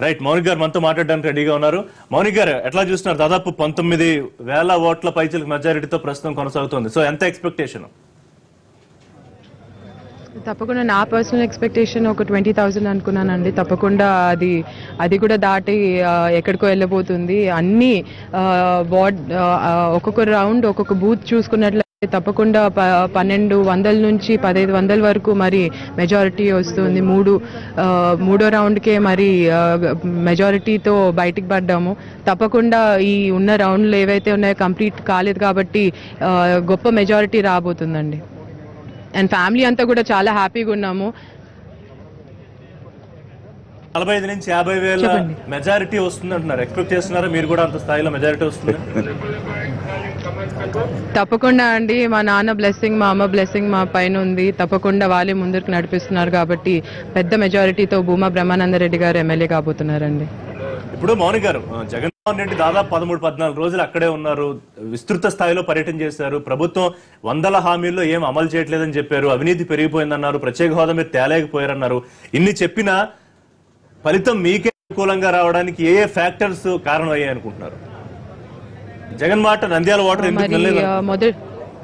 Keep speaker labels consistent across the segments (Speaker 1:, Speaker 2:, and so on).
Speaker 1: Right మౌనిక్ గారు మనతో మాట్లాడడానికి రెడీగా ఉన్నారు మౌనిక్ గారు ఎట్లా చూస్తున్నారు దాదాపు పంతొమ్మిది వేల ఓట్ల పైచలకు మెజారిటీతో ప్రస్తుతం కొనసాగుతుంది సో ఎంత ఎక్స్పెక్టేషన్
Speaker 2: తప్పకుండా నా పర్సనల్ ఎక్స్పెక్టేషన్ ఒక ట్వంటీ థౌజండ్ అనుకున్నానండి తప్పకుండా అది అది కూడా దాటి ఆ, ఎక్కడికో వెళ్ళబోతుంది అన్ని ఆ, వార్డ్ ఆ, ఆ, ఒక్కొక్క రౌండ్ ఒక్కొక్క బూత్ చూసుకున్నట్లయితే తప్పకుండా ప పన్నెండు వందల నుంచి పదహైదు వందల వరకు మరి మెజారిటీ వస్తుంది మూడు ఆ, మూడో రౌండ్కే మరి మెజారిటీతో బయటికి పడ్డాము తప్పకుండా ఈ ఉన్న రౌండ్లు ఏవైతే ఉన్నాయో కంప్లీట్ కాలేదు కాబట్టి ఆ, గొప్ప మెజారిటీ రాబోతుందండి అండ్ ఫ్యామిలీ అంతా కూడా చాలా హ్యాపీగా ఉన్నాము
Speaker 1: నలభై ఐదు నుంచి యాభై వేల
Speaker 2: చెప్పండి.
Speaker 1: మెజారిటీ వస్తుంది అంటున్నారు ఎక్స్పెక్ట్ చేస్తున్నారా మీరు కూడా అంత స్థాయిలో మెజారిటీ వస్తుంది
Speaker 2: తప్పకుండా అండి మా నాన్న బ్లెస్సింగ్ మా అమ్మ బ్లెస్సింగ్ మా పైన ఉంది తప్పకుండా వాళ్ళే ముందుకు నడిపిస్తున్నారు కాబట్టి పెద్ద మెజారిటీతో భూమా బ్రహ్మానందరెడ్డి గారు ఎమ్మెల్యే కాబోతున్నారండి
Speaker 1: ఇప్పుడు మౌనిక్ గారు ఆ, జగన్మోహన్ రెడ్డి దాదాపు పదమూడు పద్నాలుగు రోజులు అక్కడే ఉన్నారు విస్తృత స్థాయిలో పర్యటన చేశారు ప్రభుత్వం వందల హామీల్లో ఏం అమలు చేయట్లేదని చెప్పారు అవినీతి పెరిగిపోయిందన్నారు ప్రత్యేక హోదా మీరు తేలేకపోయారన్నారు ఇన్ని చెప్పినా ఫలితం మీకే అనుకూలంగా రావడానికి ఏ ఏ ఫ్యాక్టర్స్ కారణం అయ్యాయి అనుకుంటున్నారు జగన్ మాట నంద్యాల ఓటర్ ఎందుకు
Speaker 2: మరి
Speaker 1: వెళ్ళలేదు
Speaker 2: ఆ, మొదటి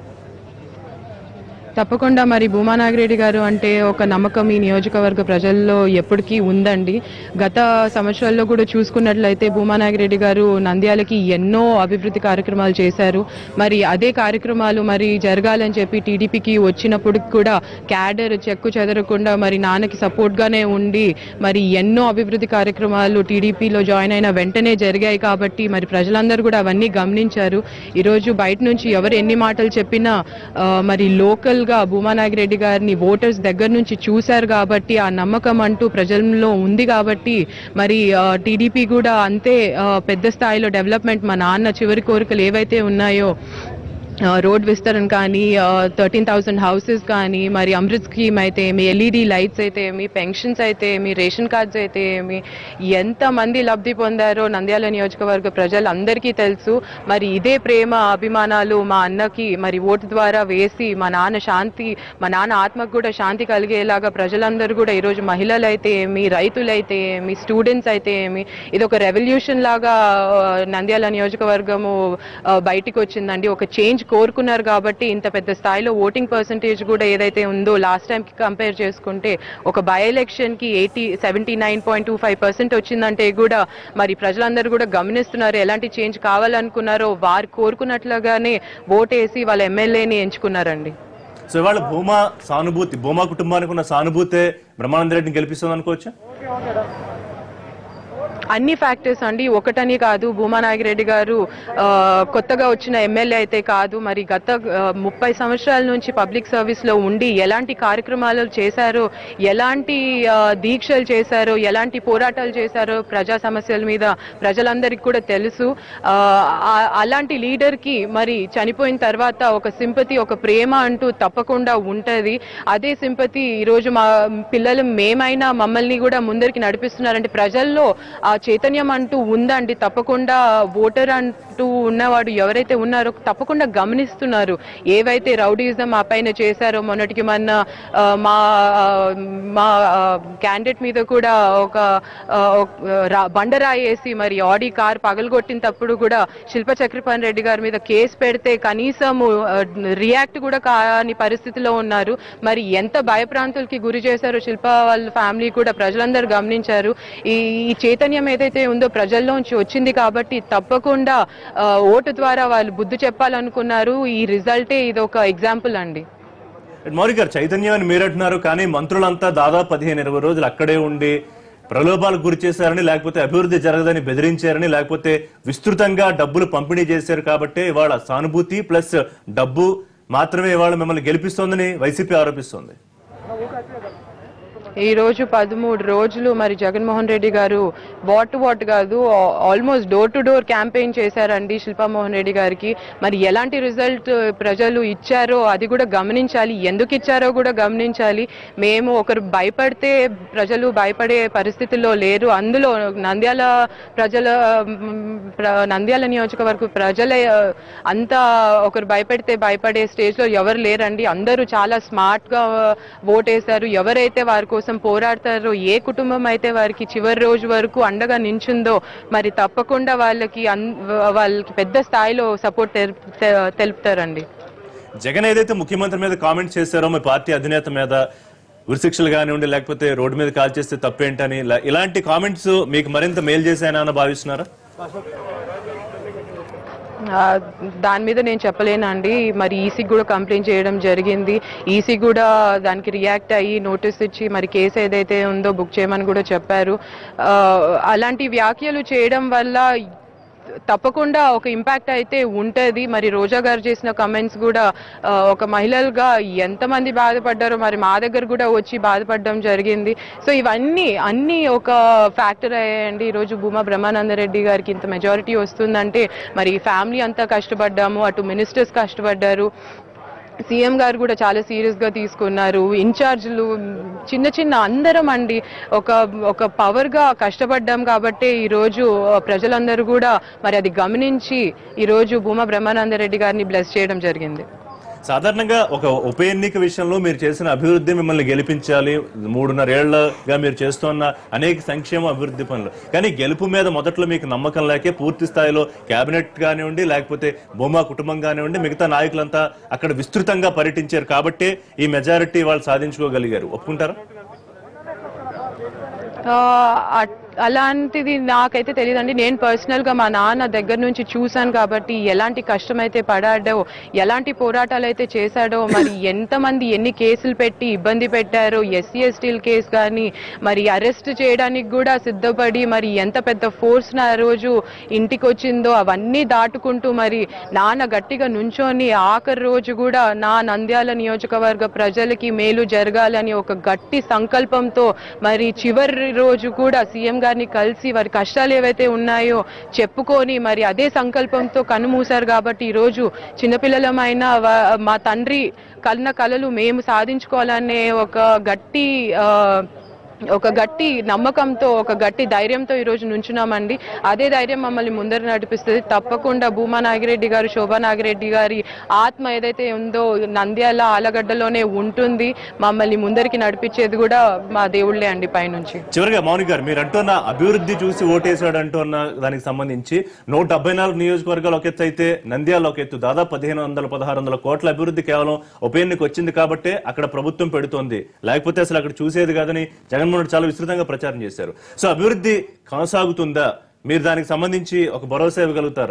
Speaker 2: తప్పకుండా మరి భూమా నాగిరెడ్డి గారు అంటే ఒక నమ్మకం ఈ నియోజకవర్గ ప్రజల్లో ఎప్పటికీ ఉందండి గత సంవత్సరాల్లో కూడా చూసుకున్నట్లయితే భూమా నాగిరెడ్డి గారు నంద్యాలకి ఎన్నో అభివృద్ధి కార్యక్రమాలు చేశారు మరి అదే కార్యక్రమాలు మరి జరగాలని చెప్పి టీడీపీకి వచ్చినప్పుడు కూడా క్యాడర్ చెక్కు చెదరకుండా మరి నాన్నకి సపోర్ట్ గానే ఉండి మరి ఎన్నో అభివృద్ధి కార్యక్రమాలు టీడీపీలో జాయిన్ అయిన వెంటనే జరిగాయి కాబట్టి మరి ప్రజలందరూ కూడా అవన్నీ గమనించారు ఈరోజు బయట నుంచి ఎవరు ఎన్ని మాటలు చెప్పినా ఆ, మరి లోకల్ గా భూమా నాగిరెడ్డి గారిని ఓటర్స్ దగ్గర నుంచి చూశారు కాబట్టి ఆ నమ్మకం అంటూ ప్రజల్లో ఉంది కాబట్టి మరి టీడీపీ కూడా అంతే ఆ, పెద్ద స్థాయిలో డెవలప్మెంట్ మా నాన్న చివరి కోరికలు ఏవైతే ఉన్నాయో ఆ, రోడ్ విస్తరణ కానీ థర్టీన్ థౌసండ్ హౌసెస్ కానీ మరి అమృత్ స్కీమ్ అయితే ఏమి ఎల్ఈడి లైట్స్ అయితే ఏమి పెన్షన్స్ అయితే ఏమి రేషన్ కార్డ్స్ అయితే ఏమి ఎంతమంది లబ్ధి పొందారో నంద్యాల నియోజకవర్గ ప్రజలందరికీ తెలుసు మరి ఇదే ప్రేమ అభిమానాలు మా అన్నకి మరి ఓటు ద్వారా వేసి మా నాన్న శాంతి మా నాన్న ఆత్మకు కూడా శాంతి కలిగేలాగా ప్రజలందరూ కూడా ఈరోజు మహిళలు అయితే ఏమి రైతులైతే ఏమి స్టూడెంట్స్ అయితే ఏమి ఇది ఒక రెవల్యూషన్ లాగా ఆ, నంద్యాల నియోజకవర్గము ఆ, బయటికి వచ్చిందండి ఒక చేంజ్ కోరుకున్నారు కాబట్టి ఇంత పెద్ద స్థాయిలో ఓటింగ్ పర్సంటేజ్ కూడా ఏదైతే ఉందో లాస్ట్ టైంకి కంపేర్ చేసుకుంటే ఒక బై ఎలక్షన్ కి eighty seventy nine point two five percent వచ్చిందంటే కూడా మరి ప్రజలందరూ కూడా గమనిస్తున్నారు ఎలాంటి చేంజ్ కావాలనుకున్నారో వారు కోరుకున్నట్లుగానే ఓటేసి వాళ్ళ ఎమ్మెల్యేని ఎంచుకున్నారండి
Speaker 1: సో ఇవాళ భూమా సానుభూతి భూమా కుటుంబానికి ఉన్న సానుభూతే బ్రహ్మానంద రెడ్డిని గెలిపిస్తుంది అనుకోవచ్చు
Speaker 2: అన్ని ఫ్యాక్టర్స్ అండి ఒకటని కాదు భూమా నాగిరెడ్డి గారు ఆ, కొత్తగా వచ్చిన ఎమ్మెల్యే అయితే కాదు మరి గత ఆ, ముప్పై సంవత్సరాల నుంచి పబ్లిక్ సర్వీస్ లో ఉండి ఎలాంటి కార్యక్రమాలు చేశారో ఎలాంటి ఆ, దీక్షలు చేశారో ఎలాంటి పోరాటాలు చేశారో ప్రజా సమస్యల మీద ప్రజలందరికీ కూడా తెలుసు ఆ, ఆ- అలాంటి లీడర్ కి మరి చనిపోయిన తర్వాత ఒక సింపతి ఒక ప్రేమ అంటూ తప్పకుండా ఉంటది అదే సింపతి ఈరోజు మా పిల్లలు మేమైనా మమ్మల్ని కూడా ముందరికి నడిపిస్తున్నారంటే ప్రజల్లో ఆ చైతన్యం అంటూ ఉందండి తప్పకుండా ఓటర్ అంటూ ఉన్నవాడు ఎవరైతే ఉన్నారో తప్పకుండా గమనిస్తున్నారు ఏవైతే రౌడీజం ఆ పైన చేశారో మొన్నటికి మొన్న ఆ, మా ఆ, మా క్యాండిడేట్ మీద కూడా ఒక ఆ, ఒక, రా- బండరాయి వేసి మరి ఆడి కార్ పగలగొట్టినప్పుడు కూడా శిల్ప చక్రపాణి రెడ్డి గారి మీద కేసు పెడితే కనీసం రియాక్ట్ కూడా కాని పరిస్థితిలో ఉన్నారు మరి ఎంత భయప్రాంతులకి గురి చేశారో శిల్ప వాళ్ళ ఫ్యామిలీ కూడా ప్రజలందరూ గమనించారు ఈ ఈ చైతన్యం ఏదైతే ఉందో ప్రజల్లోంచి వచ్చింది కాబట్టి తప్పకుండా ఆ, ఓటు ద్వారా వాళ్ళు బుద్ధి చెప్పాలనుకున్నారు ఈ రిజల్టే ఇది ఒక ఎగ్జాంపుల్ అండి
Speaker 1: మౌరి గారు చైతన్యం అని మీరు అంటున్నారు కానీ మంత్రులంతా దాదాపు పదిహేను ఇరవై రోజులు అక్కడే ఉండి ప్రలోభాలకు గురి చేశారని లేకపోతే అభివృద్ధి జరగదని బెదిరించారని లేకపోతే విస్తృతంగా డబ్బులు పంపిణీ చేశారు కాబట్టి ఇవాళ సానుభూతి ప్లస్ డబ్బు మాత్రమే ఇవాళ మిమ్మల్ని గెలిపిస్తోందని వైసీపీ ఆరోపిస్తోంది
Speaker 2: ఈ రోజు పదమూడు రోజులు మరి Jaganmohan Reddy garu ward to ward కాదు almost door to door campaign చేశారండి శిల్పామోహన్ రెడ్డి గారికి మరి ఎలాంటి రిజల్ట్ ప్రజలు ఇచ్చారో అది కూడా గమనించాలి ఎందుకు ఇచ్చారో కూడా గమనించాలి మేము ఒకరు భయపడితే ప్రజలు భయపడే పరిస్థితుల్లో లేరు అందులో నంద్యాల ప్రజల మ్, ప్ర- నంద్యాల నియోజకవర్గ ప్రజలే ఆ, అంతా ఒకరు భయపెడితే భయపడే స్టేజ్ లో ఎవరు లేరండి అందరూ చాలా స్మార్ట్ గా ఓటేశారు ఎవరైతే వారి కోసం కోసం పోరాడతారో ఏ కుటుంబం అయితే వారికి చివరి రోజు వరకు అండగా నించుందో మరి తప్పకుండా వాళ్ళకి అన్- వాళ్ళకి పెద్ద స్థాయిలో సపోర్ట్ తెలుపుతారండి
Speaker 1: జగన్ ఏదైతే ముఖ్యమంత్రి మీద కామెంట్ చేశారో మీ పార్టీ అధినేత మీద ఉరిశిక్షలు కానివ్వండి లేకపోతే రోడ్డు మీద కాల్ చేస్తే తప్పేంటని ఇలా- ఇలాంటి కామెంట్స్ మీకు మరింత మేలు చేశాయని భావిస్తున్నారా
Speaker 2: ఆ, దాని మీద నేను చెప్పలేనండి మరి ఈసీ కూడా కంప్లైంట్ చేయడం జరిగింది ఈసీ కూడా దానికి రియాక్ట్ అయ్యి నోటీస్ ఇచ్చి మరి కేసు ఏదైతే ఉందో బుక్ చేయమని కూడా చెప్పారు ఆ, అలాంటి వ్యాఖ్యలు చేయడం వల్ల తప్పకుండా ఒక ఇంపాక్ట్ అయితే ఉంటది మరి రోజా గారు చేసిన కమెంట్స్ కూడా ఆ, ఒక మహిళలుగా ఎంతమంది బాధపడ్డారో మరి మా దగ్గర కూడా వచ్చి బాధపడడం జరిగింది సో ఇవన్నీ అన్ని ఒక ఫ్యాక్టర్ అయ్యాయండి ఈరోజు భూమా బ్రహ్మానందరెడ్డి గారికి ఇంత మెజారిటీ వస్తుందంటే మరి ఫ్యామిలీ అంతా కష్టపడ్డాము అటు మినిస్టర్స్ కష్టపడ్డారు సీఎం గారు కూడా చాలా సీరియస్ గా తీసుకున్నారు ఇన్ఛార్జ్లు చిన్న చిన్న అందరం అండి ఒక ఒక పవర్ గా కష్టపడ్డాం కాబట్టి ఈ రోజు ప్రజలందరూ కూడా మరి అది గమనించి ఈ రోజు భూమా బ్రహ్మానందరెడ్డి గారిని బ్లెస్ చేయడం జరిగింది
Speaker 1: సాధారణంగా ఒక ఉప ఎన్నిక విషయంలో మీరు చేసిన అభివృద్ధి మిమ్మల్ని గెలిపించాలి మూడున్నరేళ్లుగా మీరు చేస్తున్న అనేక సంక్షేమ అభివృద్ధి పనులు కానీ గెలుపు మీద మొదట్లో మీకు నమ్మకం లేకే పూర్తి స్థాయిలో కేబినెట్ కానివ్వండి లేకపోతే భూమా కుటుంబం కానివ్వండి మిగతా నాయకులంతా అక్కడ విస్తృతంగా పర్యటించారు కాబట్టే ఈ మెజారిటీ వాళ్ళు సాధించుకోగలిగారు ఒప్పుకుంటారా
Speaker 2: ఆ, అట్- అలాంటిది నాకైతే తెలియదండి నేను పర్సనల్ గా మా నాన్న దగ్గర నుంచి చూశాను కాబట్టి ఎలాంటి కష్టం అయితే పడాడో ఎలాంటి పోరాటాలు అయితే చేశాడో మరి ఎంతమంది ఎన్ని కేసులు పెట్టి ఇబ్బంది పెట్టారో ఎస్సీ ఎస్టీల కేసు కానీ మరి అరెస్ట్ చేయడానికి కూడా సిద్ధపడి మరి ఎంత పెద్ద ఫోర్స్ ఆ రోజు ఇంటికి వచ్చిందో అవన్నీ దాటుకుంటూ మరి నాన్న గట్టిగా నుంచొని ఆఖరి రోజు కూడా నా నంద్యాల నియోజకవర్గ ప్రజలకి మేలు జరగాలని ఒక గట్టి సంకల్పంతో మరి చివరి రోజు కూడా సీఎం గారిని కలిసి వారి కష్టాలు ఏవైతే ఉన్నాయో చెప్పుకొని మరి అదే సంకల్పంతో కన్నుమూశారు కాబట్టి ఈ రోజు చిన్నపిల్లలమైన వా- మా తండ్రి కన్న కలలు మేము సాధించుకోవాలనే ఒక గట్టి ఆ, ఒక గట్టి నమ్మకంతో ఒక గట్టి ధైర్యంతో ఈ రోజు నుంచున్నామండి అదే ధైర్యం మమ్మల్ని ముందర నడిపిస్తుంది తప్పకుండా భూమా నాగిరెడ్డి గారు శోభా నాగిరెడ్డి గారి ఆత్మ ఏదైతే ఉందో నంద్యాల ఆలగడ్డలోనే ఉంటుంది మమ్మల్ని ముందరికి నడిపించేది కూడా మా దేవుళ్ళే అండి పైనుంచి
Speaker 1: చివరిగా మౌని గారు మీరు అంటున్న అభివృద్ధి చూసి ఓటేశాడు అంటున్న దానికి సంబంధించి నూట డెబ్బై నాలుగు నియోజకవర్గాలు ఒక ఎత్తు అయితే నంద్యాల ఒక ఎత్తు దాదాపు పదిహేను వందల పదహారు వందల కోట్ల అభివృద్ధి కేవలం ఉప ఎన్నిక వచ్చింది కాబట్టే అక్కడ ప్రభుత్వం పెడుతోంది లేకపోతే అసలు అక్కడ చూసేది కాదని జగన్మోహన్ రెడ్డి చాలా విస్తృతంగా ప్రచారం చేశారు సో అభివృద్ధి కొనసాగుతుందా మీరు దానికి సంబంధించి ఒక భరోసా ఇవ్వగలుగుతారా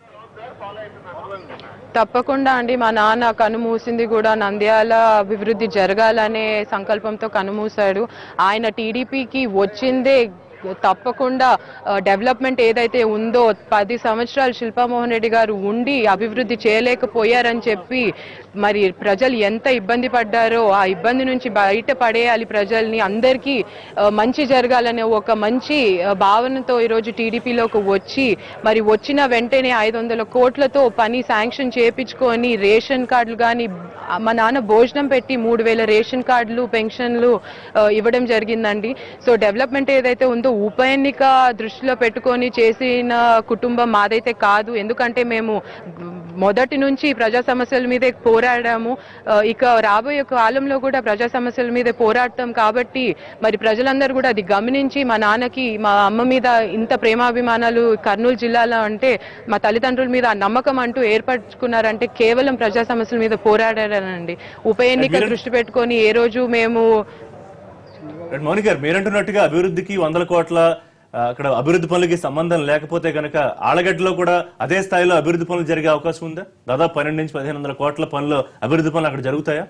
Speaker 2: తప్పకుండా అండి మా నాన్న కనుమూసింది కూడా నంద్యాల అభివృద్ధి జరగాలనే సంకల్పంతో కనుమూశాడు ఆయన టీడీపీకి వచ్చిందే తప్పకుండా ఆ, డెవలప్మెంట్ ఏదైతే ఉందో పది సంవత్సరాలు శిల్పామోహన్ రెడ్డి గారు ఉండి అభివృద్ధి చేయలేకపోయారని చెప్పి మరి ప్రజలు ఎంత ఇబ్బంది పడ్డారో ఆ ఇబ్బంది నుంచి బయట పడేయాలి ప్రజల్ని అందరికీ ఆ, మంచి జరగాలనే ఒక మంచి ఆ, భావనతో ఈరోజు టీడీపీలోకి వచ్చి మరి వచ్చిన వెంటనే ఐదు వందల కోట్లతో పని శాంక్షన్ చేపించుకొని రేషన్ కార్డులు కానీ మా నాన్న భోజనం పెట్టి మూడు వేల రేషన్ కార్డులు పెన్షన్లు ఆ, ఇవ్వడం జరిగిందండి సో డెవలప్మెంట్ ఏదైతే ఉందో ఉప ఎన్నిక దృష్టిలో పెట్టుకొని చేసిన కుటుంబం మాదైతే కాదు ఎందుకంటే మేము మొదటి నుంచి ప్రజా సమస్యల మీదే పోరాడాము ఆ, ఇక రాబోయే కాలంలో కూడా ప్రజా సమస్యల మీదే పోరాడతాం కాబట్టి మరి ప్రజలందరూ కూడా అది గమనించి మా నాన్నకి మా అమ్మ మీద ఇంత ప్రేమాభిమానాలు కర్నూలు జిల్లాలో అంటే మా తల్లిదండ్రుల మీద ఆ నమ్మకం అంటూ ఏర్పరచుకున్నారంటే కేవలం ప్రజా సమస్యల మీద పోరాడారనండి ఉప ఎన్నిక
Speaker 1: మీరు-
Speaker 2: దృష్టి పెట్టుకొని ఏ రోజు మేము
Speaker 1: రైట్ మౌని గారు మీరంటున్నట్టుగా అభివృద్ధికి వందల కోట్ల ఆ, అక్కడ అభివృద్ధి పనులకి సంబంధం లేకపోతే కనుక ఆలగడ్డలో కూడా అదే స్థాయిలో అభివృద్ధి పనులు జరిగే అవకాశం ఉందా దాదాపు పన్నెండు నుంచి పదిహేను వందల కోట్ల పనులు అభివృద్ధి పనులు అక్కడ జరుగుతాయా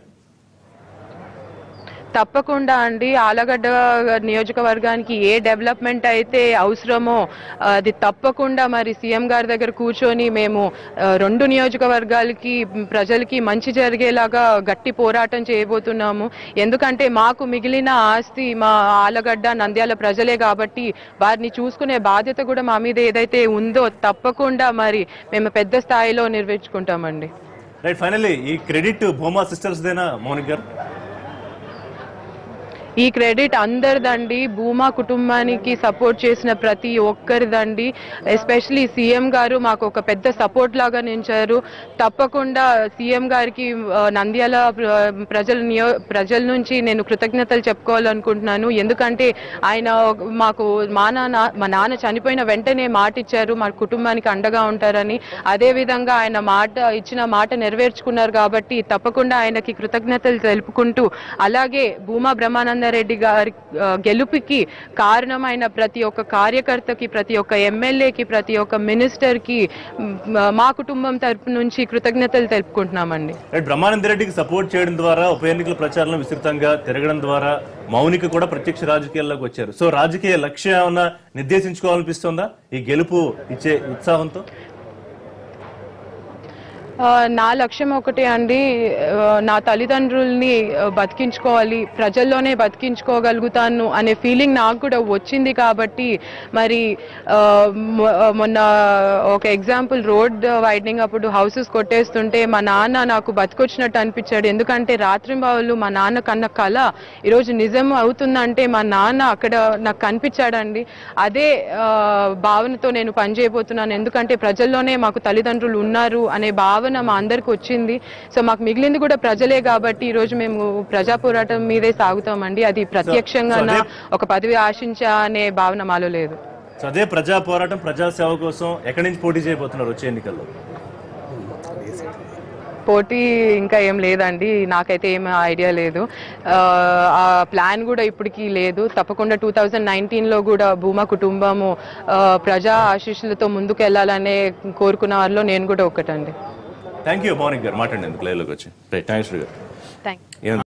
Speaker 2: తప్పకుండా అండి ఆలగడ్డ నియోజకవర్గానికి ఏ డెవలప్మెంట్ అయితే అవసరమో ఆ, అది తప్పకుండా మరి సీఎం గారి దగ్గర కూర్చొని మేము ఆ, రెండు నియోజకవర్గాలకి మ్, ప్రజలకి మంచి జరిగేలాగా గట్టి పోరాటం చేయబోతున్నాము ఎందుకంటే మాకు మిగిలిన ఆస్తి మా ఆలగడ్డ నంద్యాల ప్రజలే కాబట్టి వారిని చూసుకునే బాధ్యత కూడా మా మీద ఏదైతే ఉందో తప్పకుండా మరి మేము పెద్ద స్థాయిలో నిర్వహించుకుంటామండి
Speaker 1: రైట్ ఫైనల్లీ ఈ క్రెడిట్ భూమా సిస్టర్స్ దేనా మౌనిక్ గారు
Speaker 2: ఈ క్రెడిట్ అందరిదండి భూమా కుటుంబానికి సపోర్ట్ చేసిన ప్రతి ఒక్కరిదండి ఎస్పెషలీ సీఎం గారు మాకు ఒక పెద్ద సపోర్ట్ లాగా నిలిచారు తప్పకుండా సీఎం గారికి ఆ, నంద్యాల ప్ర- ప్రజల నియో ప్రజల నుంచి నేను కృతజ్ఞతలు చెప్పుకోవాలనుకుంటున్నాను ఎందుకంటే ఆయన ఒక- మాకు మా నాన్న మా నాన్న చనిపోయిన వెంటనే మాట ఇచ్చారు మా కుటుంబానికి అండగా ఉంటారని అదే విధంగా ఆయన మాట ఇచ్చిన మాట నెరవేర్చుకున్నారు కాబట్టి తప్పకుండా ఆయనకి కృతజ్ఞతలు తెలుపుకుంటూ అలాగే భూమా బ్రహ్మానందరెడ్డి గారి ఆ, గెలుపుకి కారణమైన ప్రతి ఒక్క కార్యకర్తకి ప్రతి ఒక్క ఎమ్మెల్యేకి ప్రతి ఒక్క మినిస్టర్కి మ్, మా కుటుంబం తరపు నుంచి కృతజ్ఞతలు తెలుపుకుంటున్నామండి
Speaker 1: రైట్ బ్రహ్మానంద రెడ్డికి సపోర్ట్ చేయడం ద్వారా ఉప ఎన్నికల ప్రచారంలో విస్తృతంగా తిరగడం ద్వారా మౌనిక కూడా ప్రత్యక్ష రాజకీయాల్లోకి వచ్చారు సో రాజకీయ లక్ష్యం ఏమన్నా నిర్దేశించుకోవాలనిపిస్తుందా ఈ గెలుపు ఇచ్చే ఉత్సాహంతో
Speaker 2: ఆ, నా లక్ష్యం ఒకటే అండి ఆ, నా తల్లిదండ్రుల్ని ఆ, బతికించుకోవాలి ప్రజల్లోనే బతికించుకోగలుగుతాను అనే ఫీలింగ్ నాకు కూడా వచ్చింది కాబట్టి మరి ఆ, మొ- మొన్న ఒక ఎగ్జాంపుల్ రోడ్ వైడనింగ్ అప్పుడు హౌసెస్ కొట్టేస్తుంటే మా నాన్న నాకు బతికొచ్చినట్టు అనిపించాడు ఎందుకంటే రాత్రి బావులు మా నాన్న కన్న కళ ఈరోజు నిజం అవుతుందంటే మా నాన్న అక్కడ నాకు కనిపించాడండి అదే ఆ, భావనతో నేను పనిచేయబోతున్నాను ఎందుకంటే ప్రజల్లోనే మాకు తల్లిదండ్రులు ఉన్నారు అనే భావన మా అందరికి వచ్చింది సో మాకు మిగిలింది కూడా ప్రజలే కాబట్టి ఈ రోజు మేము ప్రజా పోరాటం మీదే సాగుతామండి అది ప్రత్యక్షంగా
Speaker 1: అదే-
Speaker 2: ఒక పదవి ఆశించా అనే భావన మాలో లేదు
Speaker 1: సో అదే ప్రజా పోరాటం ప్రజా సేవ కోసం ఎక్కడి నుంచి పోటీ చేయబోతున్నారు వచ్చే ఎన్నికల్లో
Speaker 2: పోటీ ఇంకా ఏం లేదండి నాకైతే ఏం ఐడియా లేదు ఆ, ఆ ప్లాన్ కూడా ఇప్పటికీ లేదు తప్పకుండా టూ థౌజండ్ నైన్టీన్లో కూడా భూమా కుటుంబము ఆ, ప్రజా ఆశీస్సులతో ముందుకు వెళ్ళాలనే కోరుకున్న వారిలో నేను కూడా ఒకటండి
Speaker 1: థ్యాంక్ యూ మౌనిక్ గారు మాట్లాడేందుకు లైవ్లోకి వచ్చి రైట్ థ్యాంక్స్ గారు
Speaker 2: థ్యాంక్
Speaker 1: ఏం